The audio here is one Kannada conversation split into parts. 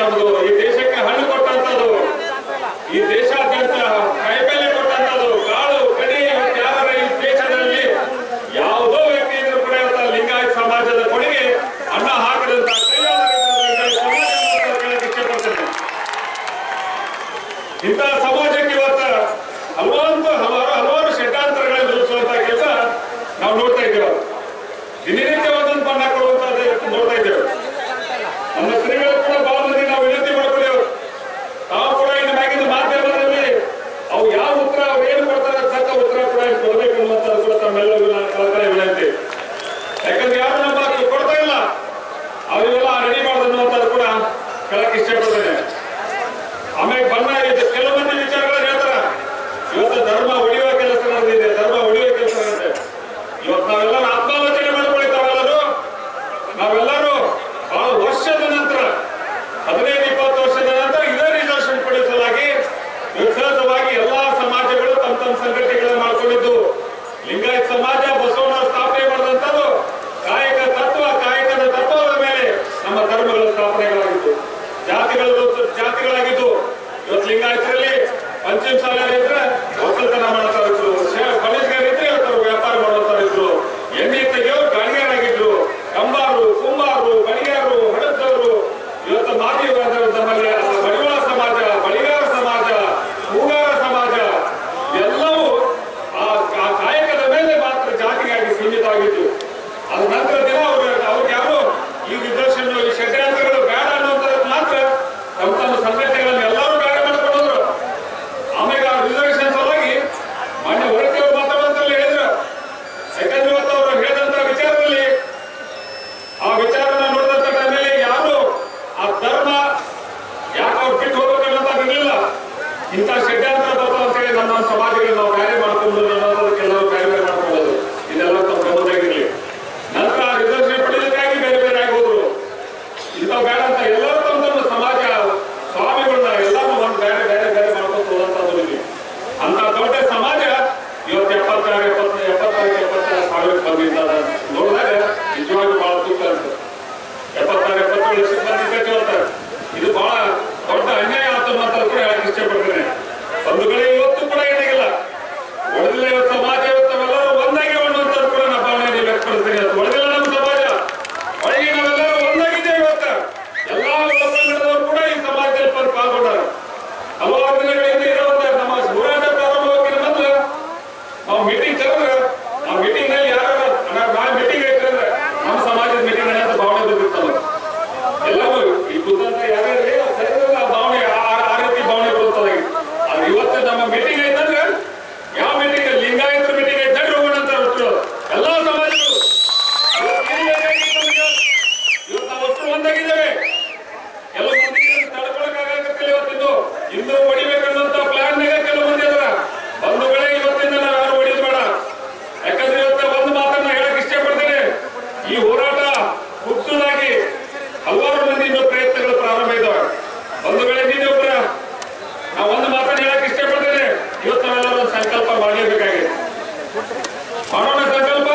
ನಮ್ದು ಈ ದೇಶಕ್ಕೆ ಹಣ್ಣು ಕೊಟ್ಟಂತದ್ದು ಈ ದೇಶಾದ್ಯಂತ ಕಾಯಿಪಲ್ಯ ಕೊಟ್ಟಂತದ್ದು ಕಾಳು ಕಡಿ ಇವತ್ತು ಯಾರ ಈ ದೇಶದಲ್ಲಿ ಯಾವುದೋ ವ್ಯಕ್ತಿ ಇದ್ರೂ ಕೂಡ ಇವತ್ತು ಲಿಂಗಾಯತ ಸಮಾಜದ ಕೊಡುಗೆ ಅನ್ನ ಹಾಕದಂತ ಕೈಯಾದ ಲಿಂಗಾಯತ ಸಮಾಜ ಅಂತ ಹೇಳಕ್ ಇಷ್ಟಪಡ್ತೇನೆ ಇಂತಹ ಸಮಾಜಕ್ಕೆ ಇವತ್ತ ಹಲವಾರು ಹಲವಾರು ಹಲವಾರು ಷಡ್ಯಂತ್ರಗಳನ್ನು ರೂಪಿಸುವಂತ ಕೆಲಸ ನಾವು ನೋಡ್ತಾ ಇದ್ದೇವೆ ದಿನನಿತ್ಯ ಒಂದೊಂದು ಬಣ್ಣ ಕೊಡುವಂತ ನೋಡ್ತಾ ಇದ್ದೇವೆ ನಮ್ಮ ಸ್ತ್ರೀಗಳು ಕೂಡ ಬಹಳ ಮಂದಿ ನಾವು ವಿನಂತಿ ಮಾಡ್ಕೊಳ್ಳೇವು ನಾವು ಕೂಡ ಇನ್ನು ಮ್ಯಾಗಿನ ಮಾಧ್ಯಮದಲ್ಲಿ ಅವು ಯಾವ ಉತ್ತರ ಅವ್ರು ಏನು ಕೊಡ್ತಾರೆ ತಕ್ಕ ಉತ್ತರ ಕೂಡ ಇಲ್ಲಿ ಕೊಡಬೇಕು ಅನ್ನುವಂಥದ್ದು ಕೂಡ ತಮ್ಮೆಲ್ಲರಿಗೂ ನಾನು ಕಳಕಳಿ ವಿನಂತಿ ಯಾಕಂದ್ರೆ ಯಾರು ನಮ್ಮ ಮಾತು ಕೊಡ್ತಾ ಇಲ್ಲ ಅವರಿಗೆಲ್ಲ ರೆಡಿ ಮಾಡೋದನ್ನುವಂಥದ್ದು ಕೂಡ ಕೇಳಕ್ ಇಷ್ಟಪಡ್ತೇನೆ ಆಮೇಲೆ ಬಣ್ಣ ಇದೆ ಕೆಲವು ಮಂದಿ ವಿಚಾರಗಳು ಹೇಳ್ತಾರ ಇವತ್ತು ಧರ್ಮ ಉಳಿಯುವ ಕೆಲಸ ನಡೆದಿದೆ ಧರ್ಮ ಉಳಿಯುವ ಕೆಲಸ ನಡೆದಿದೆ ಇವತ್ತು ನಾವೆಲ್ಲರೂ ಆತ್ಮಾಲೋಚನೆ ಮಾಡ್ಕೊಳ್ತಾವೆಲ್ಲರೂ ನಾವೆಲ್ಲರೂ ಬಹಳ ವರ್ಷದ ನಂತರ ಹದಿನೈದು ಇಪ್ಪತ್ತು ವರ್ಷದ ನಂತರ ಇದೇ ರಿಸರ್ವೇಶನ್ ಪಡಿಸಲಾಗಿ ಸಹಜವಾಗಿ ಎಲ್ಲಾ ಸಮಾಜಗಳು ತಮ್ಮ ತಮ್ಮ ಸಂಘಟನೆಗಳನ್ನು ಮಾಡ್ಕೊಂಡಿದ್ದು ಲಿಂಗಾಯತ ಸಮಾಜ ಬಸವಣ್ಣ ಸ್ಥಾಪನೆ ಮಾಡಿದಂಥದ್ದು ಕಾಯಕ ತತ್ವ ಕಾಯಕದ ತತ್ವದ ಮೇಲೆ ನಮ್ಮ ಧರ್ಮಗಳ ಸ್ಥಾಪನೆಗಳಾಗಿತ್ತು ಜಾತಿಗಳು ಜಾತಿಗಳಾಗಿದ್ದು ಇವತ್ತು ಲಿಂಗಾಯತರಲ್ಲಿ ಪಂಚಮ ಸಾಲ ಇದ್ರೆ ಒಕ್ಕಲ್ತನ ಮಾಡ್ತಾ ಇದ್ರು ಬಲಿಸ್ಗಾರಿದ್ರೆ ಇವತ್ತು ವ್ಯಾಪಾರ ಮಾಡುವಂತ ಇದ್ರು ಎಣ್ಣೆ ತೆಗೆಯೋರು ಗಾಣಿಗಾರಾಗಿದ್ರು ಕಂಬಾರು ಕುಂಬಾರು ಬಳಿಗಾರು ಹಡದವರು ಇವತ್ತು ಮಾದಿ ನಮ್ಮಲ್ಲಿ ಬಡಿವಾಳ ಸಮಾಜ ಬಳಿಗಾರ ಸಮಾಜ ಹೂಗಾರ ಸಮಾಜ ಎಲ್ಲವೂ ಆ ಆ ಕಾಯಕದ ಮೇಲೆ ಮಾತ್ರ ಜಾತಿಗಾಗಿ ಸೀಮಿತವಾಗಿತ್ತು ಅದ ನಂತರ ದಿನ ಅವರು ಅವ್ರಿಗೆ ಯಾರು ಈ ರಿಸರ್ವೇಶನ್ ಈ ಷಡ್ಯಂತ್ರಗಳು ಬೇಡ ಅನ್ನುವಂಥದ್ದು ಮಾತ್ರ ತಮ್ಮ ತಮ್ಮ ಸಂಘಟನೆಗಳನ್ನು ಎಲ್ಲರೂ ಬೇಡ ಮಾಡ್ಕೊಂಡು ಹೋದ್ರು ಆಮೇಲೆ ಆ ರಿಸರ್ವೇಶನ್ ಸಲುವಾಗಿ ಮೊನ್ನೆ ಹೊರಗೆ ಅವ್ರು ಮಾತಾಡೋದ್ರಲ್ಲಿ ಹೇಳಿದ್ರು ಯಾಕಂದ್ರೆ ಇವತ್ತು ಅವರು ಹೇಳಿದಂತ ವಿಚಾರದಲ್ಲಿ ಆ ವಿಚಾರನ ನೋಡಿದಂತ ಮೇಲೆ ಯಾರು ಆ ಧರ್ಮ ಯಾಕೆ ಅವ್ರು ಬಿಟ್ಟು ಹೋಗ್ಬೇಕನ್ನೋದು ಇರಲಿಲ್ಲ ಇಂಥ ಷಡ್ಯಂತ್ರ ಬರ್ತಾವ ಅಂತ ಹೇಳಿ ನಮ್ಮ ನಮ್ಮ ಸಮಾಜಗಳು ನಾವು ಕಾರ್ಯ ಮಾಡ್ಕೊಂಡು ಅನ್ನೋದು ಕೆಲವರು ಬೇರೆ ಬೇರೆ ಮಾಡ್ಕೊಳ್ಳೋದು ಇದೆಲ್ಲ ತಮ್ಮ ಗಮನದಾಗಿರ್ಲಿ ನಂತರ ಆ ರಿಸರ್ವೇಶನ್ ಪಡೆಯೋದಕ್ಕಾಗಿ ಬೇರೆ ಬೇರೆ ಆಗಿ ಹೋದ್ರು ಇಂಥವು ಬೇಡ ಅಂತ ಎಲ್ಲರೂ ತಮ್ಮ ತಮ್ಮ ಸಮಾಜ ಸ್ವಾಮಿಗಳನ್ನ ಎಲ್ಲರೂ ಒಂದು ಬೇರೆ ಬೇರೆ ಬೇರೆ ಮಾಡ್ಕೊಂಡು ಹೋದಂಥದ್ದು ಇಲ್ಲಿ ಅಂತ ದೊಡ್ಡ ಸಮಾಜ ಇವತ್ತು ಎಪ್ಪತ್ತಾರು ಎಪ್ಪತ್ತು ಎಪ್ಪತ್ತಾರು ಎಪ್ಪತ್ತಾರು ಸಾವಿರಕ್ಕೆ ಬಂದಿದ್ದ ನೋಡಿದಾಗ ನಿಜವಾಗ್ಲೂ ಬಹಳ ದುಃಖ ಅನ್ಸುತ್ತೆ ಎಪ್ಪತ್ತಾರು ಎಪ್ಪತ್ತೇಳು ಲಕ್ಷಕ್ಕೆ ಬಂದಿದ್ದಕ್ಕೆ ಇವತ್ತು ಇದು ಬಹಳ ದೊಡ್ಡ ಅನ್ಯಾಯ ಆಯ್ತು ಅಂತ ಕೂಡ ಹೇಳಕ್ ಇಷ್ಟಪಡ್ತೇನೆ ಬಂಧುಗಳೇ ಇವತ್ತು ಕೂಡ ಏನಾಗಿಲ್ಲ ಒಳ್ಳೆ ಇವತ್ತು ಸಮಾಜ ಇವತ್ತು ನಾವೆಲ್ಲರೂ ಒಂದಾಗಿ ಅನ್ನುವಂಥದ್ದು ಕೂಡ ನಾನು ಭಾವನೆ ವ್ಯಕ್ತಪಡಿಸ್ತೀನಿ ಅದು ಒಳ್ಳೆಲ್ಲ ನಮ್ಮ ಸಮಾಜ ಒಳಗೆ ನಾವೆಲ್ಲರೂ ಒಂದಾಗಿದ್ದೇವೆ ಇವತ್ತು ಎಲ್ಲಾ ಒಳಪಂಗಡದವರು ಕೂಡ ಈ ಸಮಾಜದಲ್ಲಿ ಬಂದು ಪಾಲ್ಗೊಂಡಾರ ಹಲವಾರು ದಿನಗಳಿಂದ ಇರೋ ಒಂದು ನಮ್ಮ ಹೋರಾಟ ಪ್ರಾರಂಭವಾಗಿನ ಮೊದಲು ನಾವು ಮೀಟಿಂಗ್ ಕರೆದ್ರೆ ಆ ಮೀಟಿಂಗ್ ನಲ್ಲಿ ಯಾರು ನಾವು ಮೀಟಿಂಗ್ ಇಟ್ಟರೆ ನಮ್ಮ ಸಮಾಜದ ಮೀಟಿಂಗ್ ಅಂತ ಭಾವನೆ ಬಂದಿರ್ತಲ್ಲ ಎಲ್ಲವೂ ಈ ಬುದ್ಧಂತ ಯಾರ್ಯಾರು ಸರಿಯಾದ ಭಾವನೆ ಆ- ಆ ರೀತಿ ಭಾವನೆ ಬರುತ್ತದೆ ಆದ್ರೆ ಇವತ್ತು ನಮ್ಮ ಮೀಟಿಂಗ್ ಐತಂದ್ರೆ ಯಾವ ಮೀಟಿಂಗ್ ಲಿಂಗಾಯತರ ಮೀಟಿಂಗ್ ಐತೆ ನಡ್ರಿ ಹೋಗೋಣ ಅಂತ ಹೊರಟರು ಎಲ್ಲಾ ಸಮಾಜಗಳು ಇವತ್ತು ಏನ್ ಬೇಕಾಗಿತ್ತು ನಮ್ಗೆ? ಇವತ್ತು ನಾವು ಅಷ್ಟು ಒಂದಾಗಿದ್ದೇವೆ ಕೆಲವು ಮಂದಿ ತಡ್ಕೊಳಕ್ಕಾಗತ್ತಿಲ್ಲ ಇವತ್ತಿಂದು ಇಂದು ಹೊಡಿಬೇಕನ್ನುವಂತ ಪ್ಲಾನ್ ನಾಗ ಕೆಲವು ಮಂದಿ ಅದರ ಬಂಧುಗಳೇ ಇವತ್ತಿಂದ ನಾವು ಯಾರು ಹೊಡಿದ್ ಬೇಡ ಯಾಕಂದ್ರೆ ಇವತ್ತು ಒಂದು ಮಾತನ್ನ ಹೇಳಕ್ ಇಷ್ಟಪಡ್ತೇನೆ ಈ ಹೋರಾಟ ಹುಟ್ಟುದಾಗಿ ಹಲವಾರು ಮಂದಿ ಇನ್ನೂ ಪ್ರಯತ್ನಗಳು ಪ್ರಾರಂಭ ಇದ್ದಾವೆ ಬಂಧುಗಳೇ ನೀನು ಒಬ್ಬರ ನಾವು ಒಂದು ಮಾತನ್ನ ಹೇಳಕ್ ಇಷ್ಟಪಡ್ತೇನೆ ಇವತ್ತು ನಾವೆಲ್ಲರೂ ಒಂದು ಸಂಕಲ್ಪ ಮಾಡಲೇಬೇಕಾಗಿದೆ ಮಾಡೋಣ ಸಂಕಲ್ಪ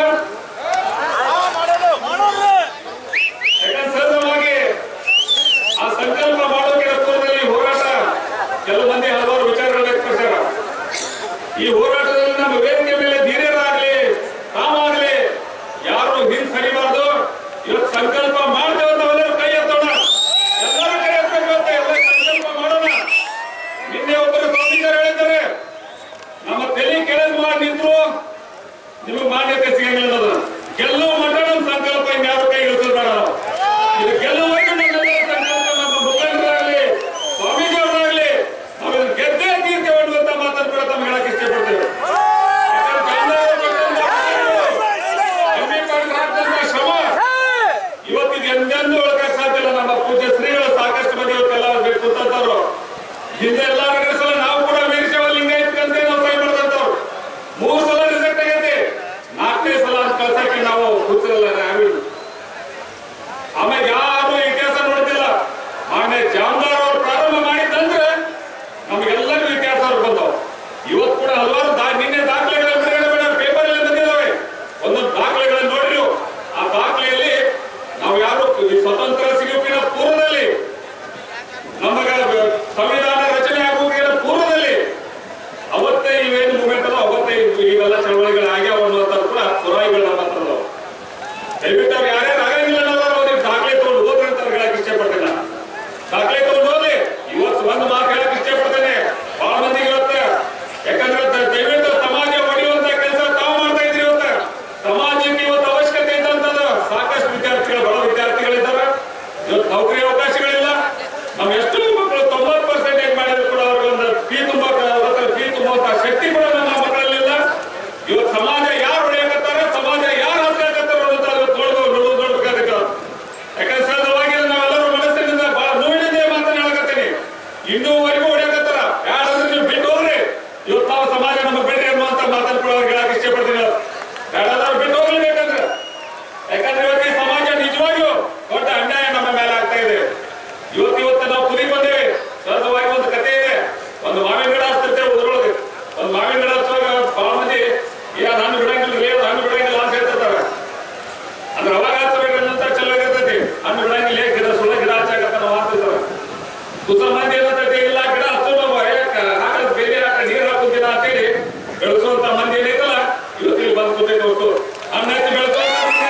ಯಾಕಂದ್ರೆ ಸಹಜವಾಗಿ ಆ ಸಂಕಲ್ಪ ಮಾಡೋಕೆ ಪೂರ್ವದಲ್ಲಿ ಹೋರಾಟ ಕೆಲವು ಮಂದಿ ಹಲವಾರು ವಿಚಾರಗಳು ವ್ಯಕ್ತಪಡಿಸ್ಯಾರ ಈ ಹೋರಾಟದಲ್ಲಿ ನಮ್ಮ ವೇದಿಕೆ ಮೇಲೆ ಧೀರ್ಯರಾಗ್ಲಿ ತಾವಾಗ್ಲಿ ಯಾರು ಹಿಂದ್ ಸರಿಬಾರ್ದು ಇವತ್ತು ಸಂಕಲ್ಪ ಮಾಡ್ತೇವೆ ನಾವೆಲ್ಲರೂ ಕೈ ಎತ್ತೋಣ ಎಲ್ಲರೂ ಕೈ ಎತ್ತಬೇಕು ಅಂತ ಎಲ್ಲ ಸಂಕಲ್ಪ ಮಾಡೋಣ ನಿನ್ನೆ ಒಬ್ಬರು ಸ್ವಾಮೀಜರು ಹೇಳಿದ್ದಾರೆ ನಮ್ಮ ತಲೆ ಕೆಳಗೆ ಮಾಡಿ ನಿಂತರು ನಿಮಗೆ ಮಾನ್ಯತೆ ಸಿಗಂಗಿಲ್ಲ ಅನ್ನೋದು ಗೆಲ್ಲುವ ಮಟ್ಟ ನಮ್ಮ ಸಂಕಲ್ಪ ಇನ್ಯಾರು ಕೈ ಇಳಿಸೋದು ಬೇಡ ನಾವು ಇದು ಗೆಲ್ಲುವವರೆಗೂ ನಮ್ಮೆಲ್ಲರ ಸಂಕಲ್ಪ ನಮ್ಮ ಮುಖಂಡರಾಗಲಿ ಸ್ವಾಮೀಜಿಯವರಾಗಲಿ ನಾವು ಇದನ್ನ ಗೆದ್ದೇ ತೀರ್ಕೆ ಮಾಡುವಂತ ಮಾತನ್ನು ಕೂಡ ತಮ್ಗೆ ಹೇಳಕ್ ಇಷ್ಟಪಡ್ತೇವೆ ಯಾಕಂದ್ರೆ ಚಾಮರಾಜ ಪಟ್ಟಣದ ಎಂ ಬಿ ಪಾಟೀಲ್ ಹಾಕಿದಂತ ಶ್ರಮ ಇವತ್ತಿಗೆ ಎಂದೆಂದೂ ಉಳ್ಕಕ್ ಸಾಧ್ಯ ಇಲ್ಲ ನಮ್ಮ ಪೂಜ್ಯ ಶ್ರೀಗಳು ಸಾಕಷ್ಟು ಮಂದಿ ಇವತ್ತೆಲ್ಲ ಬೇಕು ಕೂತಂತವ್ರು ಹಿಂದೆ ಎಲ್ಲ ಸಲ ನಾವು ಕೂಡ ವೀರಶೈವ ಲಿಂಗಾಯತಕ್ಕಂತೆ ನಾವು ಸೈ ಮಾಡ್ದಂತವ್ರು ಮೂರು ಸಲ ರಿಸೆಕ್ಟ್ ಆಗೈತಿ ನಾಲ್ಕನೇ ಸಲ ಅಂತ ಕಳ್ಸಕ್ಕೆ ನಾವು ಕೂತಿರಲ್ಲ ನಾವಿಲ್ಲ ಆಮೇಲೆ ಯಾರು ಇತಿಹಾಸ ನೋಡ್ತಿಲ್ಲ ಮಾನ್ಯ ಜಾಮದಾರ್ ಅವರು ಪ್ರಾರಂಭ ಮಾಡಿದ್ದಂದ್ರೆ ನಮ್ಗೆಲ್ಲರಿಗೂ ಇತಿಹಾಸ ಅವ್ರು ಬಂದವು ಇವತ್ತು ಕೂಡ ಹಲವಾರು ದಾ ನಿನ್ನೆ ದಾಖಲೆಗಳನ್ನು ಬಿಡುಗಡೆ ಮಾಡಿ ಪೇಪರ್ ಅಲ್ಲಿ ಬಂದಿದ್ದಾವೆ ಒಂದೊಂದು ದಾಖಲೆಗಳನ್ನು ನೋಡ್ರಿ ನೀವು. ಆ ದಾಖಲೆಯಲ್ಲಿ ನಾವು ಯಾರು ಈ ಸ್ವತಂತ್ರ ಸಿಗುವಿನ ಪೂರ್ವದಲ್ಲಿ ಒಂದು ಮಾತು ಹೇಳಕ್ ಇಷ್ಟಪಡ್ತೇನೆ ಬಹಳ ಮಂದಿಗೆ ಇವತ್ತು ಯಾಕಂದ್ರೆ ದ- ದಯವಿಟ್ಟು ಸಮಾಜ ಒಡೆಯುವಂತ ಕೆಲಸ ತಾವು ಮಾಡ್ತಾ ಇದ್ರಿ ಇವತ್ತು ಸಮಾಜಕ್ಕೆ ಇವತ್ತು ಅವಶ್ಯಕತೆ ಇದ್ದಂತದ ಸಾಕಷ್ಟು ವಿದ್ಯಾರ್ಥಿಗಳು ಬಡ ವಿದ್ಯಾರ್ಥಿಗಳಿದ್ದಾರೆ ಇವತ್ತು ನೌಕರಿ ಅವಕಾಶಗಳಿಲ್ಲ ನಾವು ಎಷ್ಟು ಮಕ್ಕಳು ತೊಂಬತ್ತು ಪರ್ಸೆಂಟೇಜ್ ಮಾಡಿದ್ರು ಕೂಡ ಅವ್ರಿಗೆ ಒಂದು ಫೀ ತುಂಬ ಫೀ ತುಂಬುವಂತ ಶಕ್ತಿ ಕೂಡ ನಮ್ಮ ಮಕ್ಕಳಲ್ಲಿಲ್ಲ ಇವತ್ತು ಸಮಾಜ ಯಾರು ಹೊಡೆಯಕತ್ತಾರ ಸಮಾಜ ಯಾರು ಹತ್ತಾಕತ್ತಾರ ಅನ್ನೋದು ಇವತ್ತು ನೋಡ್ಬೇಕು ನೋಡೋದು ನೋಡ್ಬೇಕಾಗುತ್ತೆ ಯಾಕಂದ್ರೆ ಸಹಜವಾಗಿ ನಾವೆಲ್ಲರೂ ಮನಸ್ಸಿನಿಂದ ಬಹಳ ನೋವಿನಿಂದ ಮಾತನಾಡಕತ್ತೀನಿ ಇನ್ನೂವರೆಗೂ ಹೊಡೆಯಕತ್ತಾರ ಯಾರಾದ್ರೂ ನೀವು ಬಿಟ್ಟು ಹೋಗ್ರಿ ಇವತ್ತು ನಾವು ಸಮಾಜ ನಮಗೆ ಬಿಡ್ರಿ ಅನ್ನುವಂತ ಮಾತನ್ನು ಕೂಡ ಅವ್ರಿಗೆ ಹೇಳಕ್ ಇಷ್ಟಪಡ್ತೀನಿ ಯಾರಾದ್ರೂ ಬಿಟ್ಟು ಹೋಗ್ಲೇಬೇಕಂದ್ರೆ ಯಾಕಂದ್ರೆ ಇವತ್ತು ಈ ಸಮಾಜ ನಿಜವಾಗಿಯೂ ದೊಡ್ಡ ಅನ್ಯಾಯ ನಮ್ಮ ಮೇಲೆ ಆಗ್ತಾ ಇದೆ ಇವತ್ತು ಇವತ್ತು ನಾವು ಕುದಿ ಬಂದೇವೆ ಸಹಜವಾಗಿ ಒಂದು ಕಥೆ ಇದೆ ಒಂದು ಮಾವಿನ ಗಿಡ ಹಚ್ತಿರ್ತೇವೆ ಉದ್ರೊಳಗೆ ಒಂದು ಮಾವಿನ ಗಿಡ ಹಚ್ಚುವಾಗ ಬಹಳ ಮಂದಿ ಈಗ ನಾನು ಬಿಡಂಗಿಲ್ಲ ರೀ ನಾನು ಬಿಡಂಗಿಲ್ಲ ಅಂತ ಹೇಳ್ತಿರ್ತಾರೆ ಅಂದ್ರೆ ಅವಾಗ ಹಚ್ಚಬೇಕಂತ ಚಲೋ ಇರ್ತೈತಿ ಹಣ್ಣು ಬಿಡಂಗಿಲ್ಲ ಗಿಡ ಸುಳ್ಳ ಗಿಡ ಹಚ್ಚಾಕತ್ತ ನಾವು ಹಾಕ್ತಿರ್ತಾರೆ ಕುಸ ಮಂದಿ ಏನಂತೈತಿ ಇಲ್ಲ ಗಿಡ ಹಚ್ಚೋಣ ಹಾಕದ್ ಬೇರೆ ಹಾಕ ನೀರ್ ಹಾಕುದಿಲ್ಲ ಅಂತೇಳಿ ಬೆಳೆಸುವಂತ ಮಂದಿ ಏನೈತಲ್ಲ ಇವತ್ತು ಇಲ್ಲಿ ಬಂದು ಕೂತೈತೆ ಹೊರತು ಹಣ್ಣು ಹಚ್ಚಿ ಬೆಳೆಸುವಂತ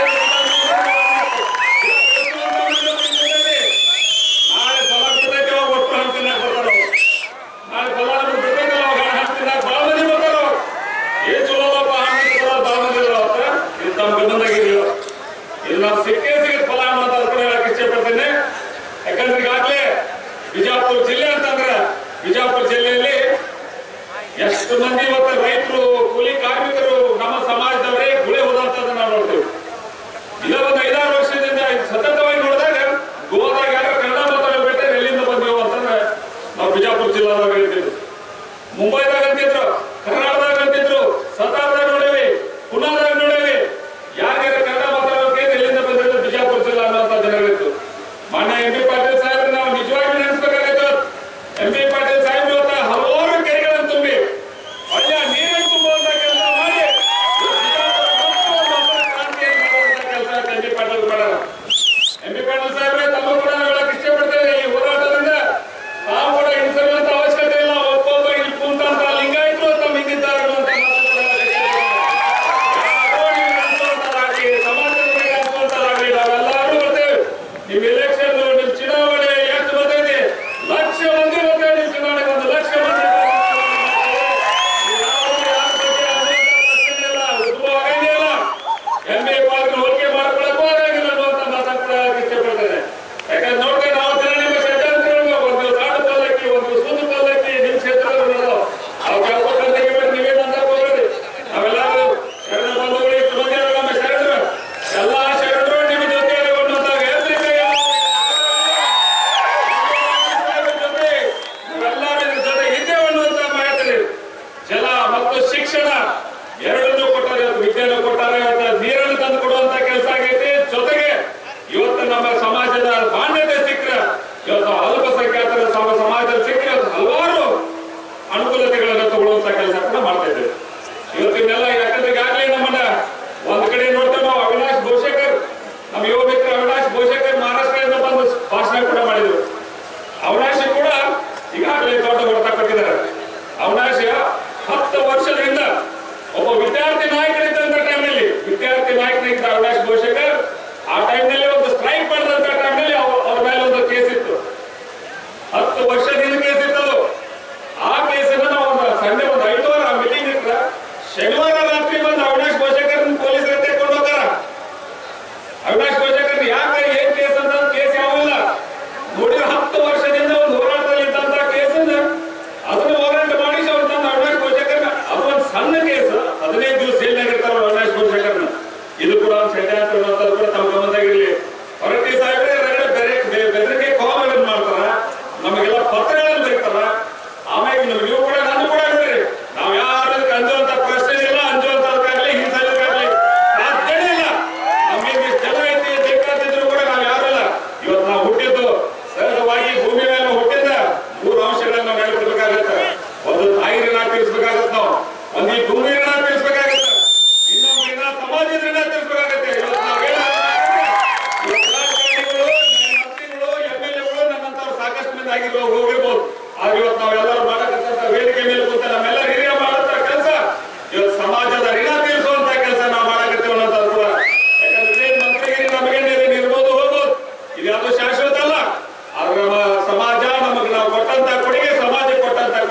ನಾಳೆ ಫಲ ಬಿಡ್ತೈತೆ ಅವಾಗ ಒಟ್ಟು ಹಣ್ಣು ತಿನ್ನಕ್ ಬರ್ತಾರ ಅವ್ರು. ನಾಳೆ ಫಲ ನಮ್ಗೆ ಬಿಡ್ತೈತಲ್ಲ ಅವಾಗ ಹಣ್ಣು ತಿನ್ನಕ್ ಭಾಳ ಮಂದಿ ಬರ್ತಾರ ಅವ್ರು. ಏನ್ ಚಲೋ ಅಲ್ಲಪ್ಪ ಹಣ್ಣು ತಿನ್ನೋದು ಭಾಳ ಮಂದಿ ಇದಾರ ಅವತ್ತ. ಇದು ತಮ್ಮ ಗಮನದಾಗಿರ್ಲಿಲ್ಲ ಇಲ್ಲಿ ನಾವು ಸಿಕ್ಕೇ ಸಿಗತ್ ಫಲ ಅನ್ನೋದು ಅದ್ರ ಕೂಡ ಹೇಳಕ್ ಇಷ್ಟಪಡ್ತೇನೆ ಯಾಕಂದ್ರೆ ಈಗಾಗಲೇ ಬಿಜಾಪುರ ಜಿಲ್ಲೆ ಅಂತಂದ್ರೆ ಬಿಜಾಪುರ ಜಿಲ್ಲೆಯಲ್ಲಿ ಎಷ್ಟು ಮಂದಿ ಇವತ್ತು ರೈತರು ಕೂಲಿ ಕಾರ್ಮಿಕರು ನಮ್ಮ ಸಮಾಜದವರೇ ಗುಳೆ ಹೋದಂತದ್ದು ನಾವು ನೋಡ್ತೇವೆ ಇದ ಒಂದು ಐದಾರು ವರ್ಷದಿಂದ ಇದು ಸತತವಾಗಿ ನೋಡಿದಾಗ ಗೋವಾದಾಗ ಯಾರು ಕನ್ನಡ ಮಾತಾಡೋ ಬಿಟ್ಟರೆ ಎಲ್ಲಿಂದ ಬಂದೆವು ಅಂತಂದ್ರೆ ನಾವು ಬಿಜಾಪುರ ಜಿಲ್ಲಾದಾಗ ಹೇಳ್ತಿದ್ವಿ ಮುಂಬೈದಾಗ ಅಂತಿದ್ರು ಕರ್ನಾಟಕದಾಗ ಅಂತಿದ್ರು ಸತಾರದಾಗ ನೋಡೇವಿ ಪುನಾದಾಗ ನೋಡೇವಿ ಯಾರ್ಯಾರ ಕನ್ನಡ ಮಾತಾಡೋಕೆ ಎಲ್ಲಿಂದ ಬಂದಿದ್ದು ಬಿಜಾಪುರ ಜಿಲ್ಲಾ ಅನ್ನೋಂಥ ಜನಗಳಿತ್ತು ಮಾನ್ಯ ಎಂ ಪಿ ಪಾಟೀಲ್ ಸಾಹೇಬ್ರು ನಾವು ನಿಜವಾಗಿ ನೆನೆಸ್ಬೇಕಾಗಿತ್ತು ಎಂ ಪಿ ಪಾಟೀಲ್ ಸಾಹೇಬ್ರು ಇವತ್ತು ಹಲವಾರು ಕೆರೆಗಳನ್ನು ತುಂಬಿ ಒಳ್ಳೆಯ ನೀರನ್ನು ತುಂಬುವಂತ ಕೆಲಸ ಮಾಡಿ ಇವತ್ತು ಬಿಜಾಪುರ ಮತ್ತು ಒಂದು ಹೊಸ ಕ್ರಾಂತಿಯನ್ನು ಮಾಡುವಂತ ಕೆಲಸ ಎಂ ಪಿ ಪಾಟೀಲ್ ಮಾಡ್ಯಾರ ಎಂ ಪಿ ಪಾಟೀಲ್ ಸಾಹೇಬ್ರೆ ತಮ್ಮ ಕೂಡ ನಾವು ಹೇಳಕ್ ಇಷ್ಟಪಡ್ತೇವೆ ಈ ಹೋರಾಟದಿಂದ ನಾವು ಕೂಡ ಹಿಂಸೆಗಳಂತ ಅವಶ್ಯಕತೆ ಇಲ್ಲ ಒಬ್ಬೊಬ್ಬ ಇಲ್ಲಿ ಕುಂತಂತ ಲಿಂಗಾಯತರು ತಮ್ಮ ಹಿಂದಿದ್ದಾರೆ ಅನ್ನುವಂತ ಮಾತನ್ನು ಕೂಡ ಹೇಳಕ್ ಇಷ್ಟಪಡ್ತೇನೆ. ಯಾರೋ ನೀವು ಅನ್ಸುವಂತದ್ದಾಗ್ಲಿ, ಸಮಾಜದ ಬಗ್ಗೆ ಅನ್ಸುವಂತದ್ದಾಗ್ಲಿ, ನಾವೆಲ್ಲರೂ ಬರ್ತೇವೆ ನಿಮ್ ಎಲೆಕ್ಷನ್ ನಿಮ್ ಚುನಾವಣೆ ಎಷ್ಟು ಬರ್ತೈತಿ ಲಕ್ಷ ಮಂದಿ ಬರ್ತೇವೆ ನಿಮ್ ಚುನಾವಣೆ ಒಂದು ಲಕ್ಷ ಮಂದಿ ಎಮ್ಮೆ ಪಾತ್ರ ಹೋಲಿಕೆ ಮಾಡ್ಕೊಳಕ್ಕೂ ಆಗಂಗಿಲ್ಲ ಅನ್ನುವಂತ ಮಾತನ್ನು ಕೂಡ ಇಷ್ಟಪಡ್ತೇನೆ ಯಾಕಂದ್ರೆ ನೋಡ್ತೇವೆ ನಾವು ಜನ ನಿಮ್ಮ ಷಡ್ಯಂತ್ರಗಳು ಒಂದು ಸಣ್ಣ ಪಲ್ಲಕ್ಕಿ ಒಂದು ಸುಂದು ಪಲ್ಲಕ್ಕಿ ನಿಮ್ ಕ್ಷೇತ್ರದಲ್ಲಿ ಅವು ಕೇಳ್ಬೇಕಂತ ಹೇಳ್ಬಿಟ್ಟು ನೀವೇನಂತ ಹೋಗ್ರಿ ನಾವೆಲ್ಲರೂ ಶರಣ ಬಂಧುಗಳು ಇಷ್ಟು ಮಂದಿ ಇದ್ದಾರೆ ನಮ್ಮ ಶರಣರು ಎಲ್ಲಾ ಶರಣರು ನಿಮ್ಮ ಜೊತೆ ಅನ್ನುವಂತ ಹೇಳ್ತಿದ್ದೆ ಜೊತೆ ನಾವೆಲ್ಲರೂ ಇದ್ರ ಜೊತೆ ಇದ್ದೇವೆ ಅನ್ನುವಂತ ಮಾಹಿತಿ ಜಲ ಮತ್ತು ಶಿಕ್ಷಣ ಎರಡನ್ನೂ ಕೊಟ್ಟಾರೆ ಇವತ್ತು ವಿದ್ಯೆಯನ್ನು ಕೊಟ್ಟಾರೆ ಇವತ್ತು ನೀರನ್ನು ತಂದು ಕೊಡುವಂತ ಕೆಲಸ ಆಗೈತಿ ಜೊತೆಗೆ ಇವತ್ತು ನಮ್ಮ ಸಮಾಜದ ಮಾನ್ಯತೆ ಸಿಕ್ಕರೆ ಇವತ್ತು ಅಲ್ಪಸಂಖ್ಯಾತರ ಸಮ ಸಮಾಜದಲ್ಲಿ ಸಿಕ್ಕರೆ ಹಲವಾರು ಅನುಕೂಲತೆಗಳನ್ನು ತಗೊಳ್ಳುವಂತ ಕೆಲಸ ಕೂಡ ಮಾಡ್ತಾ ಇದ್ದೇವೆ ಇವತ್ತಿನೆಲ್ಲ ಯಾಕಂದ್ರೆ ಈಗಾಗಲೇ ನಮ್ಮನ್ನ ಒಂದ್ ಕಡೆ ನೋಡ್ತೇವೆ ನಾವು ಅವಿನಾಶ್ ಬೋಶೇಕರ್ ನಮ್ಮ ಯುವ ಮಿತ್ರ ಅವಿನಾಶ್ ಬೋಶೇಕರ್ ಮಹಾರಾಷ್ಟ್ರದಿಂದ ಬಂದು ಭಾಷಣ ಕೂಡ ಮಾಡಿದ್ರು ಅವಿನಾಶ್ ಕೂಡ ಈಗಾಗಲೇ ದೊಡ್ಡ ಹೊಡೆತ ಕೊಟ್ಟಿದ್ದಾರೆ ಅವಿನಾಶ್ ಹತ್ತು ವರ್ಷದಿಂದ ಒಬ್ಬ ವಿದ್ಯಾರ್ಥಿ ನಾಯಕರಿದ್ದಂತ ಟೈಮ್ನಲ್ಲಿ ವಿದ್ಯಾರ್ಥಿ ನಾಯಕನಿದ್ದ ಅವಿನಾಶ್ ಘೋಷಕರ್ ಆ ಟೈಮ್ನಲ್ಲಿ ಒಂದು ಸ್ಟ್ರೈಕ್ ಮಾಡಿದಂತ ಟೈಮ್ನಲ್ಲಿ ಅವ್ರ ಮೇಲೆ ಒಂದು ಕೇಸ್ ಇತ್ತು ಹತ್ತು ವರ್ಷದಿಂದ ಕೇಸ್ ಇತ್ತು ಅದು. ಆ ಕೇಸನ್ನ ನಾವು ಒಂದು ಸಂಡೆ ಒಂದು ಐದು ವಾರ ಮೀಟಿಂಗ್ ಇಟ್ರ ಶನಿವಾರ ರಾತ್ರಿ ಬಂದು ಅವಿನಾಶ್ ಘೋಷಕರ್ ಪೊಲೀಸರು ತೆಗೆದುಕೊಂಡು ಹೋಗ್ತಾರ ಅವಿನಾಶ್ ಘೋಷಕರ್ ಯಾಕೆ ಏನ್ ಕೇಸ್ ಅಂತ ಕೇಸ್ ಯಾವಿಲ್ಲ ನೋಡಿದ್ರೆ ಹತ್ತು ವರ್ಷದಿಂದ ಒಂದು ಹೋರಾಟದಲ್ಲಿ ಇದ್ದಂತ ಕೇಸನ್ನ ಅದನ್ನ ಹೋರಾಟ ಮಾಡಿ ಅವ್ರು ತಂದು ಅವಿನಾಶ್ ಘೋಷಕರ್ನ ಅದು ಒಂದು ಸಣ್ಣ ಕೇಸ್ ಹದಿನೈದು ದಿವಸ ಜೈಲ್ನಾಗ ಇರ್ತಾರ ಅವಿನಾಶ್ ಘೋಷಕರ್ನ ಇದು ಕೂಡ ಒಂದು ಷಡ್ಯಂತ್ರ ಅನ್ನೋದು ಕೂಡ ತಮ್ಮ ಗಮನದಾಗಿರ್ಲಿ ಹೊರಟಿ ಸಾಹೇಬ್ರೆ ಎರಡು ಬೇರೆ ಬೆ- ಬೆದರಿಕೆ ಕಾಲ್ಗಳನ್ನು ಮಾಡ್ತಾರ ನಮಗೆಲ್ಲ ಪತ್ರಗಳನ್ನು ಬರೀತಾರ ಆಮೇಲೆ ನೀವು ನೀವು ಕೂಡ ನಾನು ಕೂಡ ನೋಡ್ರಿ ನಾವು ಯಾರು ಅಂಜುವಂತ ಪ್ರಶ್ನೆ ಇಲ್ಲ ಅಂಜುವಂತದಕ್ಕಾಗ್ಲಿ ಹಿಂಸೆಗಾಗ್ಲಿ ಸಾಧ್ಯನೇ ಇಲ್ಲ ನಮಗೆ ಜನ ಐತಿ ಬೇಕಾದಿದ್ರು ಕೂಡ ನಾವು ಯಾರಿಲ್ಲ ಇವತ್ತು ನಾವು ಹುಟ್ಟಿದ್ದು ಸಹಜವಾಗಿ ಭೂಮಿ ಮೇಲೆ ಹುಟ್ಟಿದ ಮೂರು ಅಂಶಗಳನ್ನ ನಾವು ನೆನಪಿರ್ಬೇಕಾಗತ್ತೆ ಒಂದು ತಾಯಿ ಋಣ ತೀರಿಸಬೇಕಾಗತ್ತೆ ನಾವು ಒಂದು ಈ ಭೂಮಿ ಋಣ ತೀರಿಸಬೇಕಾಗತ್ತೆ ಇನ್ನೊಂದು ಋಣ ಸಮಾಜದ ಋಣ ತೀರಿಸಬೇಕಾಗತ್ತೆ ಇವತ್ತು ನಾವೇನ ಇವತ್ತು ರಾಜಕಾರಣಿಗಳು ನನ್ನ ಮಂತ್ರಿಗಳು ಎಂ ಎಲ್ ಎಗಳು ನನ್ನಂತವ್ರು ಸಾಕಷ್ಟು ಮಂದಿ ಆಗಿರೋ ಹೋಗಿರ್ಬೋದು ಆದ್ರೆ ಇವತ್ತು ನಾವೆಲ್ಲರೂ ಮಾಡಕ್ಕಂತ ವೇದಿಕೆ ಮೇಲೆ ಕೂತ ನಮ್ಮೆಲ್ಲ ಹಿರಿಯ ಮಾಡಂತ ಕೆಲಸ ಇವತ್ತು ಸಮಾಜದ ಋಣ ತೀರಿಸುವಂತ ಕೆಲಸ ನಾವು ಮಾಡಕತ್ತೇವೆ ಅನ್ನೋದು ಕೂಡ ಯಾಕಂದ್ರೆ ಇದೇನ್ ಮಂತ್ರಿಗಿರಿ ನಮಗೇನಿದೆ ಇರ್ಬೋದು ಹೋಗ್ಬೋದು ಇದು ಯಾವುದು ಶಾಶ್ವತ ಅಲ್ಲ ಆದ್ರೆ ನಮ್ಮ ಸಮಾಜ ನಮಗೆ ನಾವು ಕೊಟ್ಟಂತ ಕೊಡುಗೆ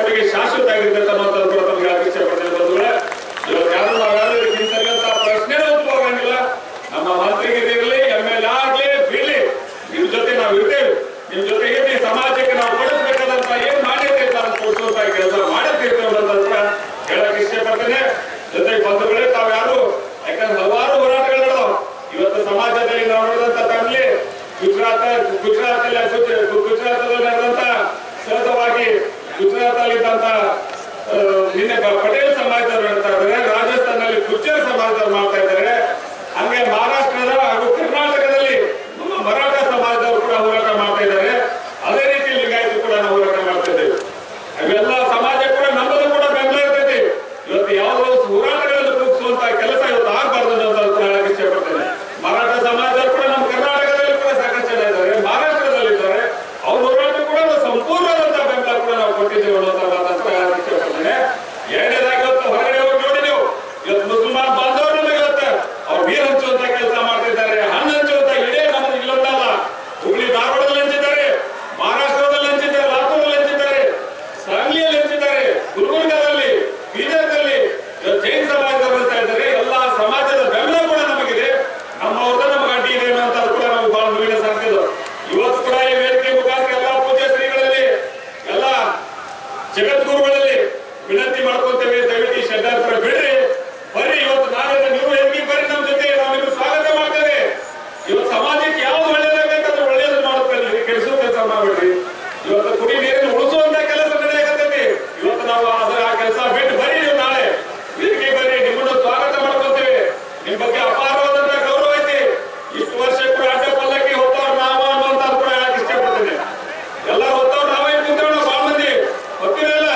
ಅವರಿಗೆ ಶಾಶ್ವತ ಆಗಿರ್ತದೆ ಅನ್ನೋದನ್ನು ಕೂಡ ತಮಗೆ ಹೇಳಕ್ಕೆ ಇಷ್ಟಪಡ್ತೇನೆ ಬಂಧುಗಳೇ ಇವತ್ತು ಯಾರು ನಾವ್ಯಾರು ಹಿಂಸಕ್ಕಂತ ಪ್ರಶ್ನೆನೇ ಉದ್ಭವ ಆಗಂಗಿಲ್ಲ ನಮ್ಮ ಮಂತ್ರಿಗಿರಿರಲಿ ಎಂ ಎಲ್ ಆಗ್ಲಿ ಬಿಡ್ಲಿ ನಿಮ್ ಜೊತೆ ನಾವು ಇರ್ತೇವೆ ನಿಮ್ ಜೊತೆ ಇರ್ಲಿ ಸಮಾಜಕ್ಕೆ ನಾವು ಕೊಡಿಸ್ಬೇಕಾದಂತ ಏನ್ ಮಾನ್ಯತೆ ಇಲ್ಲ ಅಂತ ಕೊಡಿಸುವಂತ ಕೆಲಸ ಮಾಡುತ್ತಿರ್ತೇವೆ ಅನ್ನೋದನ್ನ ಕೂಡ ಹೇಳಕ್ ಇಷ್ಟಪಡ್ತೇನೆ ಜೊತೆಗೆ ಬಂಧುಗಳೇ ತಾವ್ಯಾರು ಯಾಕಂದ್ರೆ ಹಲವಾರು ಹೋರಾಟಗಳು ನಡೆದವು ಇವತ್ತು ಸಮಾಜದಲ್ಲಿ ನಾವು ನೋಡಿದಂತ ತಮ್ಮಲ್ಲಿ ಗುಜರಾತ್ ಗುಜರಾತ್ ಗುಜರಾತದಲ್ಲಿ ನಡೆದಂತ ಸಹಜವಾಗಿ ಗುಜರಾತ್ ಅಲ್ಲಿದ್ದಂತ ಆ, ನಿನ್ನೆ ಬ- ಪಟೇಲ್ ಸಮಾಜದವರು ಹೇಳ್ತಾ ಇದ್ದಾರೆ ರಾಜಸ್ಥಾನದಲ್ಲಿ ಗುಜ್ಜರ್ ಸಮಾಜದವರು ಮಾಡ್ತಾ ಇದ್ದಾರೆ ಹಂಗೆ ಮಹಾರಾಷ್ಟ್ರದ ಹಾಗೂ ಕರ್ನಾಟಕದಲ್ಲಿ ನಮ್ಮ ಮರಾಠ ಸಮಾಜದವರು ಕೂಡ ಹೋರಾಟ ಮಾಡ್ತಾ ಇದ್ದಾರೆ ಅದೇ ರೀತಿ ಲಿಂಗಾಯತ ಕೂಡ ನಾವು ಹೋರಾಟ ಮಾಡ್ತಾ ಇದ್ದೇವೆ ಅವೆಲ್ಲ ಸಮಾಜ ಕೂಡ ನಮ್ಮದು ಕೂಡ ಬೆಂಬಲ ಇರ್ತೈತಿ ಇವತ್ತು ಯಾವುದೋ ಹೋರಾಟಗಳನ್ನು ರೂಪಿಸುವಂತ ಕೆಲಸ ಇವತ್ತು ಆಗ್ಬಾರ್ದು ಅನ್ನೋದನ್ನ ಕೂಡ ಹೇಳಕ್ ಇಷ್ಟಪಡ್ತೇನೆ ಮರಾಠ ಸಮಾಜದವರು ಕೂಡ ನಮ್ಮ ಕರ್ನಾಟಕದಲ್ಲಿ ಕೂಡ ಸಾಕಷ್ಟು ಜನ ಇದ್ದಾರೆ ಮಹಾರಾಷ್ಟ್ರದಲ್ಲಿ ಇದ್ದಾರೆ ಅವ್ರ ಹೋರಾಟ ಕೂಡ ನಾವು ಸಂಪೂರ್ಣವಾದಂತ ಬೆಂಬಲ ಕೂಡ ನಾವು ಕೊಟ್ಟಿದ್ದೇವೆ ಅನ್ನೋಂಥ ಮಾತನ್ನ ಕೂಡ ಹೇಳಕ್ ಇಷ್ಟಪಡ್ತೇನೆ ಎರಡನೇದಾಗಿ ಇವತ್ತು ಹೊರಗಡೆ ಹೋಗಿ ನೋಡಿ ನೀವು ಇವತ್ತು ಮುಸಲ್ಮಾನ್ ಬಾಂಧವರು ನಮಗೆ ಇವತ್ತು ಅವ್ರು ನೀರು ಹಂಚುವಂತ ಕೆಲಸ ಮಾಡ್ತಿದ್ದಾರೆ ಹಣ್ಣು ಹಂಚುವಂತ ಇಡೇ ನಮ್ಮದು ಇಲ್ಲೊಂದಲ್ಲ ಹುಬ್ಳಿ ಧಾರವಾಡದಲ್ಲಿ ಹಂಚಿದ್ದಾರೆ ಮಹಾರಾಷ್ಟ್ರದಲ್ಲಿ ಹಂಚಿದ್ದಾರೆ ಲಾತೂರಲ್ಲಿ ಹಂಚಿದ್ದಾರೆ ಸಾಂಗ್ಲಿಯಲ್ಲಿ ಹಂಚಿದ್ದಾರೆ ಗುಲ್ಬರ್ಗಾದಲ್ಲಿ ಬೀದರ್ದಲ್ಲಿ ಇವತ್ತು ಜೈನ್ ಸಮಾಜದವರು ಹಂಚ್ತಾ ಇದ್ದಾರೆ ಎಲ್ಲ ಸಮಾಜದ ಬೆಂಬಲ ಕೂಡ ನಮಗಿದೆ ನಮ್ಮವ್ರದ ನಮಗೆ ಅಡ್ಡಿ ಇದೆ ಅನ್ನೋಂಥ ಕೂಡ ನಾವು ಬಹಳ ಮುಗಿನ ಸಾಕ್ತಿದ್ದು ಇವತ್ತು ಕೂಡ ಈ ವೇದಿಕೆ ಮುಖಾಂತರ ಎಲ್ಲ ಪೂಜ್ಯ ಶ್ರೀಗಳಲ್ಲಿ ಎಲ್ಲ ಜಗದ್ಗುರುಗಳಲ್ಲಿ ವಿನಂತಿ ಮಾಡ್ಕೊತೇವೆ ದಯವಿಟ್ಟು ಈ ಷಡ್ಯಂತ್ರ ಬಿಡ್ರಿ ಬರ್ರಿ ಇವತ್ತು ನಾಳೆ ನೀವು ಹೆಂಗಿ ಬರ್ರಿ ನಮ್ಮ ಜೊತೆ ನಾವು ನಿಮ್ಗೆ ಸ್ವಾಗತ ಮಾಡ್ತೇವೆ ಇವತ್ತು ಸಮಾಜಕ್ಕೆ ಯಾವ್ದು ಒಳ್ಳೇದಾಗಬೇಕಂದ್ರೆ ಒಳ್ಳೇದು ಮಾಡುತ್ತಲ್ಲ ಕೆಡಿಸೋ ಕೆಲಸ ಮಾಡ್ಬೇಡ್ರಿ ಇವತ್ತು ಕುಡಿ ನೀರನ್ನು ಉಳಿಸುವಂತ ಕೆಲಸ ನಡೆಯಕತ್ತೈತಿ ಇವತ್ತು ನಾವು ಅದರ ಆ ಕೆಲಸ ಬಿಟ್ಟು ಬರ್ರಿ ನೀವು ನಾಳೆ ವೇದಿಕೆ ಬರ್ರಿ ನಿಮ್ಮನ್ನು ಸ್ವಾಗತ ಮಾಡ್ಕೊತೇವೆ ನಿಮ್ ಬಗ್ಗೆ ಅಪಾರವಾದಂತ ಗೌರವ ಐತಿ ಇಷ್ಟು ವರ್ಷ ಕೂಡ ಅಡ್ಡ ಪಲ್ಲಕ್ಕಿ ಹೊತ್ತವ್ರು ನಾವು ಅನ್ನುವಂತ ಕೂಡ ಹೇಳಕ್ ಇಷ್ಟಪಡ್ತೇನೆ ಎಲ್ಲ ಹೊತ್ತವ್ರು ನಾವೇ ಕೂತೇವೆ ನಾವು ಬಹಳ ಮಂದಿ ಹೊತ್ತಿರಲ್ಲ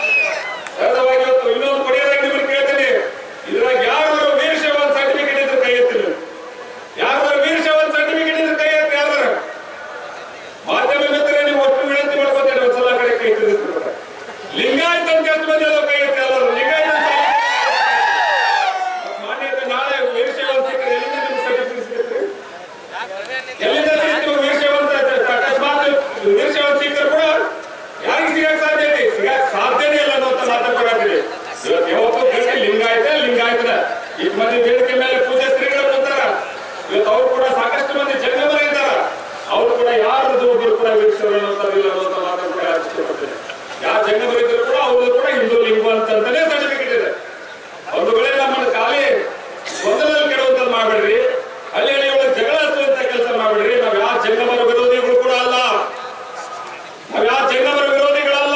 ಸಹಜವಾಗಿ ಇವತ್ತು ಇನ್ನೊಂದು ಕೊಡಿಯೋದಾಗಿ ನಿಮ್ಮನ್ನು ಕೇಳ್ತೀನಿ ಇದ್ರಾಗ ಯಾರು ವೀರಶೈವ ಸರ್ಟಿಫಿಕೇಟ್ ಇದ್ರೆ ಕೈ ಎತ್ತಿಲ್ಲ ಯಾರು ವೀರಶೈವ ಸರ್ಟಿಫಿಕೇಟ್ ಇದ್ರೆ ಕೈ ಎತ್ತಿ ಯಾರು ಮಾಧ್ಯಮ ಮಿತ್ರರೇ ನೀವು ಒಟ್ಟು ವಿನಂತಿ ಮಾಡ್ಕೊತೇನೆ ಒಂದ್ಸಲ ಕಡೆ ಕೈ ಎತ್ತಿದ್ರೆ ಲಿಂಗಾಯತ ಅಂತ ಎಷ್ಟು ಮಂದಿ ಅದಾವ ಕೈ ಎತ್ತಿ ಎಲ್ಲರೂ ಲಿಂಗಾಯತ ಅಂತ ಮಾನ್ಯತೆ ನಾಳೆ ವೀರಶೈವ ಸಿಕ್ಕರೆ ಎಲ್ಲಿಂದ ನಿಮ್ಗೆ ಸರ್ಟಿಫಿಕೇಟ್ ಸಿಗುತ್ತೆ ಎಲ್ಲಿಂದ ಸಿಗುತ್ತೆ ವೀರಶೈವ ಅಂತ ಅಕಸ್ಮಾತ್ ವೀರಶೈವ ಸಿಕ್ಕರು ಕೂಡ ಯಾರಿಗೆ ಸಿಗಕ್ ಸಾಧ್ಯ ಐತಿ ಸಿಗಕ್ ಸಾಧ್ಯನೇ ಇಲ್ಲ ಅನ್ನೋ ಮಾತಾಡ್ಕೊಳತ್ತೀವಿ ಇವತ್ತು ಯಾವತ್ತೂ ಗಟ್ಟಿ ಲಿಂಗಾಯತ ಲಿಂಗಾಯತನ ಇಷ್ಟು ಮಂದಿ ವೇದಿಕೆ ಮೇಲೆ ಪೂಜೆ ಶ್ರೀಗಳು ಬಂದಾರ ಇವತ್ತು ಅವ್ರು ಕೂಡ ಸಾಕಷ್ಟು ಮಂದಿ ಜಂಗಮರ ಇದ್ದಾರ ಅವ್ರು ಕೂಡ ಯಾರದು ಒಬ್ಬರು ಕೂಡ ವೀಕ್ಷಕರು ಅನ್ನೋದಿಲ್ಲ ಅನ್ನೋ ಮಾತನ್ನು ಕೂಡ ಇಷ್ಟಪಡ್ತೇನೆ ಯಾರು ಜಂಗಮರ ಇದ್ರು ಕೂಡ ಅವ್ರದ್ದು ಕೂಡ ಹಿಂದೂ ಲಿಂಗ ಅಂತಂತಾನೆ ಸರ್ಟಿಫಿಕೇಟ್ ಇದೆ ಒಂದು ವೇಳೆ ನಮ್ಮನ್ನು ಖಾಲಿ ಗೊಂದಲದಲ್ಲಿ ಕೆಡುವಂತದ್ದು ಮಾಡಬೇಡ್ರಿ ಅಲ್ಲಿ ಅಲ್ಲಿ ಒಳಗೆ ಜಗಳ ಹಚ್ಚುವಂತ ಕೆಲಸ ಮಾಡಬೇಡ್ರಿ ನಾವ್ ಯಾವ ಜಂಗಮರ ವಿರೋಧಿಗಳು ಕೂಡ ಅಲ್ಲ ನಾವ್ ಯಾವ ಜಂಗಮರ ವಿರೋಧಿಗಳಲ್ಲ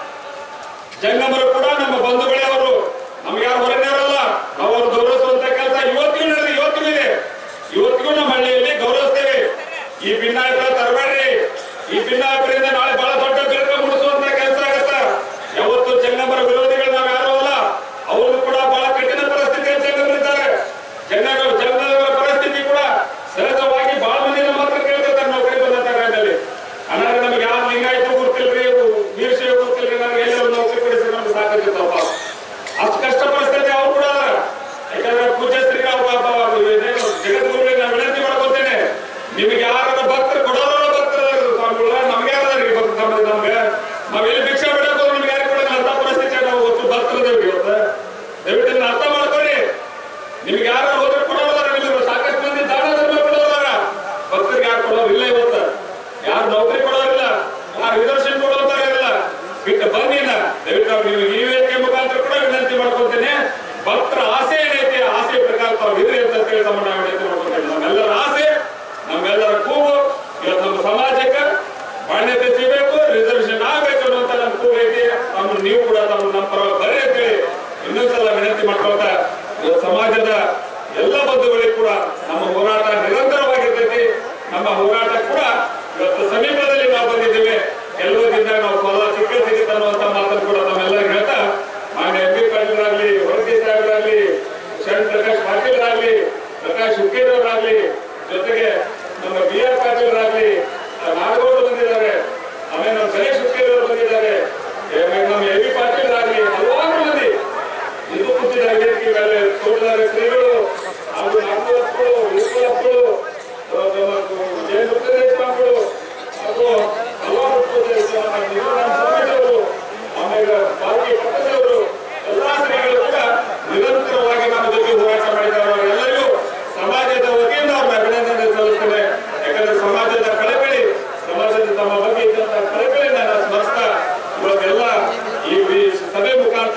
ಜಂಗಮರು ಕೂಡ ನಮ್ಮ ಬಂಧುಗಳೇ ಅವರು ನಮ್ಗೆ ಯಾರು ಹೊರಗಿನವರಲ್ಲ ನಾವು ಅವ್ರು ಗೌರವಿಸುವಂತ ಕೆಲಸ ಇವತ್ತಿಗೂ ನಡೆದಿದೆ ಇವತ್ತಿಗೂ ಇದೆ ಇವತ್ತಿಗೂ ನಮ್ಮ ಹಳ್ಳಿಯಲ್ಲಿ ಗೌರವಿಸ್ತೇವೆ ಈ ಭಿನ್ನಾಭಿಪ್ರಾಯ ತರಬೇಡ್ರಿ ಈ ಭಿನ್ನಾಭಿಪ್ರಾಯದಿಂದ ನಾಳೆ ಬಹಳ ದೊಡ್ಡ ಬಿರುಕು ಮುಡಿಸುವಂತ ಕೆಲಸ ಆಗತ್ತ ಯಾವತ್ತು ಜಂಗಮರ ವಿರೋಧಿಗಳು ನಾವ್ ಯಾರು ಅಲ್ಲ ಅವರು ಕೂಡ ಬಹಳ ಕಠಿಣ ಪರಿಸ್ಥಿತಿಯಲ್ಲಿ ಜಂಗಮರಿದ್ದಾರೆ ಜಂಗಮ ಜಂಗಮರ ಪರಿಸ್ಥಿತಿ ಕೂಡ ಸಹಜವಾಗಿ ಬಹಳ ಮಂದಿ ನಮ್ಮ ಹತ್ರ ಕೇಳ್ತಿರ್ತಾರೆ ನೌಕರಿ ಬಂದಂತ ಕಾಲದಲ್ಲಿ ಅನಾರ ನಮಗೆ ಯಾವ ಲಿಂಗಾಯತ ಗೊತ್ತಿಲ್ರಿ ವೀರಶೈವ ಗೊತ್ತಿಲ್ರಿ ನಮ್ಗೆ ಎಲ್ಲರೂ ನೌಕರಿ ಕೊಡಿಸಿ ನಮ್ಗೆ ಸಾಕಾಗಿರ್ತಾವ ಅಷ್ಟು ಕಷ್ಟ ಪರಿಸ್ಥಿತಿ ಅವ್ರು ಕೂಡ ಅದಾರ ಯಾಕಂದ್ರೆ ಪೂಜ್ಯ ಶ್ರೀಗಳು ಜಗದ್ಗುರುಗಳಿಗೆ ನಾನು ವಿನಂತಿ ಮಾಡ್ಕೊತೇನೆ ನಿಮಗೆ ಯಾರ ಭಕ್ತರು ಕೊಡೋರ ಭಕ್ತರು ಸ್ವಾಮಿಗಳ ನಮ್ಗೆ ಯಾರು ಭಕ್ತ ಸಂಬಂಧ ನಮ್ಗೆ ನಾವ್ ಎಲ್ಲಿ ಭಿಕ್ಷೆ ಬಿಡಕ್ ಹೋದ್ರೆ ನಿಮ್ಗೆ ಯಾರು ಕೊಡಲ್ಲ ಅಂತ ಪರಿಸ್ಥಿತಿ ನಾವು ಒಟ್ಟು ಭಕ್ತರದೇವ್ರಿ ಇವತ್ತು ದಯವಿಟ್ಟು ಇದನ್ನ ಅರ್ಥ ಮಾಡ್ಕೊಳ್ಳಿ ನಿಮ್ಗೆ ಯಾರು ಹೋದ್ರೆ ಕೊಡೋದಾರ ನಿಮ್ಗೆ ಸಾಕಷ್ಟು ಮಂದಿ ದಾನ ಧರ್ಮ ಕೊಡೋದಾರ ಭಕ್ತರಿಗೆ ಯಾರು ಕೊಡೋರು ಇಲ್ಲ ಇವತ್ತು ಯಾರು ನೌಕರಿ ಕೊಡೋರಿಲ್ಲ ಯಾರು ರಿಸರ್ವೇಶನ್ ಕೊಡೋದಾರ ಇಲ್ಲ ಬಿಟ್ಟು ಬನ್ನಿನ ದಯವಿಟ್ಟು ನೀವು ಈ ವೇದಿಕೆ ಮುಖಾಂತರ ಕೂಡ ವಿನಂತಿ ಮಾಡ್ಕೊತೇನೆ ಭಕ್ತರ ಆಸೆ ಏನೈತಿ ಆ ಆಸೆ ಪ್ರಕಾರ ತಾವು ಇದ್ರಿ ಅಂತ ಹೇಳಿ ತಮ್ಮ ನಾವು ವಿನಂತಿ ಮಾಡ್ಕೊತೇನೆ ನಮ್ಮೆಲ್ಲರ ಆಸೆ ನಮ್ಮೆಲ್ಲರ ಕೂಗು ಇವತ್ತು ನಮ್ಮ ಸಮಾಜಕ್ಕೆ ಮಾನ್ಯತೆ ಸಿಗಬೇಕು ರಿಸರ್ವೇಶನ್ ಆಗ್ಬೇಕು ಅನ್ನುವಂತ ನಮ್ಮ ಕೂಗು ಐತಿ ನಮ್ಮ ನೀವು ಕೂಡ ತಮ್ಮ ನಮ್ಮ ಪರವಾಗಿ ಬರ್ರಿ ಅಂತೇಳಿ ಇನ್ನೊಂದ್ಸಲ ವಿನಂತಿ ಮಾಡ್ಕೊಳ್ತಾ ಇವತ್ತು ಸಮಾಜದ ಎಲ್ಲ ಬಂಧುಗಳಿಗೂ ಕೂಡ ನಮ್ಮ ಹೋರಾಟ ನಿರಂತರವಾಗಿರ್ತೈತಿ ನಮ್ಮ ಹೋರಾಟ ಕೂಡ ಇವತ್ತು ಸಮೀಪದಲ್ಲಿ ನಾವು ಬಂದಿದ್ದೇವೆ ಗೆಲ್ಲುವುದರಿಂದ ನಾವು ಫಲ ಸಿಕ್ಕ ಸಿಗುತ್ತೆ ಅನ್ನುವಂತ ಮಾತನ್ನು ಕೂಡ ನಮ್ಮೆಲ್ಲರಿಗೂ ಹೇಳ್ತಾ ಮಾನ್ಯ ಎಂ ಪಿ ಪಾಟೀಲ್ರಾಗ್ಲಿ ಹೊರತಿ ಸಾಹೇಬರಾಗ್ಲಿ ಶರಣ್ ಪ್ರಕಾಶ್ ಪಾಟೀಲ್ರಾಗ್ಲಿ ಪ್ರಕಾಶ್ ಹುಕ್ಕೇರ್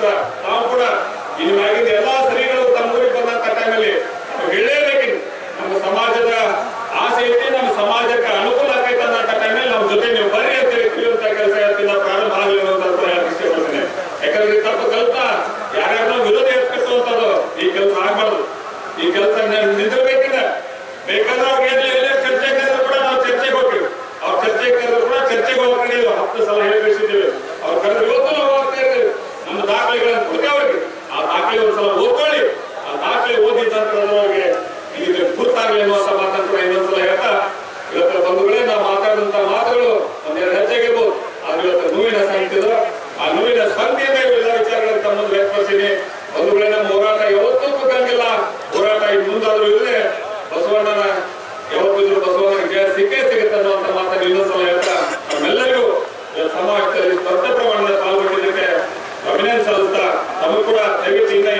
ದಿವಸ ನಾವು ಕೂಡ ಇನ್ನಾಗಿದ್ದ ಎಲ್ಲಾ ಸ್ತ್ರೀಗಳು ತಮ್ಮ ಊರಿಗೆ ಬಂದಂತ ಟೈಮಲ್ಲಿ ಹೇಳಲೇಬೇಕಿತ್ತು ನಮ್ಮ ಸಮಾಜದ ಆಸೆ ಐತಿ ನಮ್ಮ ಸಮಾಜಕ್ಕೆ ಅನುಕೂಲ ಆಗೈತೆ ಅನ್ನೋ ಟೈಮಲ್ಲಿ ನಮ್ಮ ಜೊತೆ ನೀವು ಬರ್ರಿ ಅಂತ ಹೇಳಿ ಕರೆಯುವಂತ ಕೆಲಸ ಇವತ್ತಿನ ಪ್ರಾರಂಭ ಆಗಲಿ ಅನ್ನೋಂತ ಹೇಳಕ್ ಇಷ್ಟಪಡ್ತೀನಿ ಯಾಕಂದ್ರೆ ಈ ತಪ್ಪು ಕಲ್ತ ಯಾರ್ಯಾರನ್ನೋ ವಿರೋಧ ಎತ್ಕಟ್ಟುವಂಥದ್ದು ಈ ಕೆಲಸ ಆಗ್ಬಾರ್ದು ಈ ಕೆಲಸ ನಿಂದಿರ್ಬೇಕಿಲ್ಲ ಬೇಕಾದ್ರೆ ಅವ್ರಿಗೆ ಏನಿಲ್ಲ ಎಲ್ಲೇ ಚರ್ಚೆ ಕರೆದ್ರು ಕೂಡ ನಾವು ಚರ್ಚೆಗೆ ಹೋಗ್ತೀವಿ ಅವ್ರ ಚರ್ಚೆ ಕರೆದ್ರು ಕೂಡ ಚರ್ಚೆಗೆ ಹೋಗ್ಕೊಂಡಿಲ್ಲ ಹತ್ತು ಸಲ ಹೇಳಿ ಕಳಿಸಿದ್ದೀವಿ ಅವ್ರು ಕರೆದ್ರೆ ಇವತ್ತು ನಾವು ಹೋಗ್ತಾ ಇದ್ದೀವಿ ನಮ್ಮ ದಾಖಲೆಗಳನ್ನು ಕೊಡ್ತೇವೆ ಅವ್ರಿಗೆ ಆ ದಾಖಲೆ ಒಂದ್ಸಲ ಓದ್ಕೊಳ್ಳಿ ಆ ದಾಖಲೆ ಓದಿದ ನಂತರ ಅವ್ರಿಗೆ ಇದು ಗುರುತಾಗಲಿ ಅನ್ನುವಂತ ಮಾತಂತ್ರ ಇನ್ನೊಂದ್ಸಲ ಹೇಳ್ತಾ ಇವತ್ತು ಬಂಧುಗಳೇ ನಾವು ಮಾತಾಡಿದಂತ ಮಾತುಗಳು ಒಂದೆರಡು ಹೆಜ್ಜೆಗಿರ್ಬೋದು ಆದ್ರೆ ಇವತ್ತು ನೋವಿನ ಸಂಗತಿದ್ರು ಆ ನೋವಿನ ಸಂಗತಿಯಿಂದ ಇವೆಲ್ಲ ವಿಚಾರಗಳನ್ನು ತಮ್ಮ ಮುಂದೆ ವ್ಯಕ್ತಪಡಿಸಿನಿ ಬಂಧುಗಳೇ ನಮ್ಮ ಹೋರಾಟ ಯಾವತ್ತೂ ಕುಗ್ಗಂಗಿಲ್ಲ ಹೋರಾಟ ಇನ್ನು ಮುಂದಾದ್ರೂ ಇಲ್ಲದೆ ಬಸವಣ್ಣನ ಯಾವತ್ತಿದ್ರು ಬಸವಣ್ಣನ ಜಯ ಸಿಕ್ಕೇ ಸಿಗುತ್ತೆ ಅನ್ನುವಂತ ಮಾತನ್ನು ಇನ್ನೊಂದ್ಸಲ ಹೇಳ್ತಾ ನಮ್ಮೆಲ್ಲರಿಗೂ ಇವತ್ತು ಸಮಾಜದಲ್ಲಿ ದೊಡ್ಡ ಪ್ರಮಾಣದ ಪಾಲ್ಗೊಂಡಿದ್ದಕ್ಕೆ ಅಭಿನಂದನೆ ಸಲ್ಲಿಸ್ತಾ ನಮಗೂ ಕೂಡ ದಯವಿಟ್ಟು ಇನ್ನ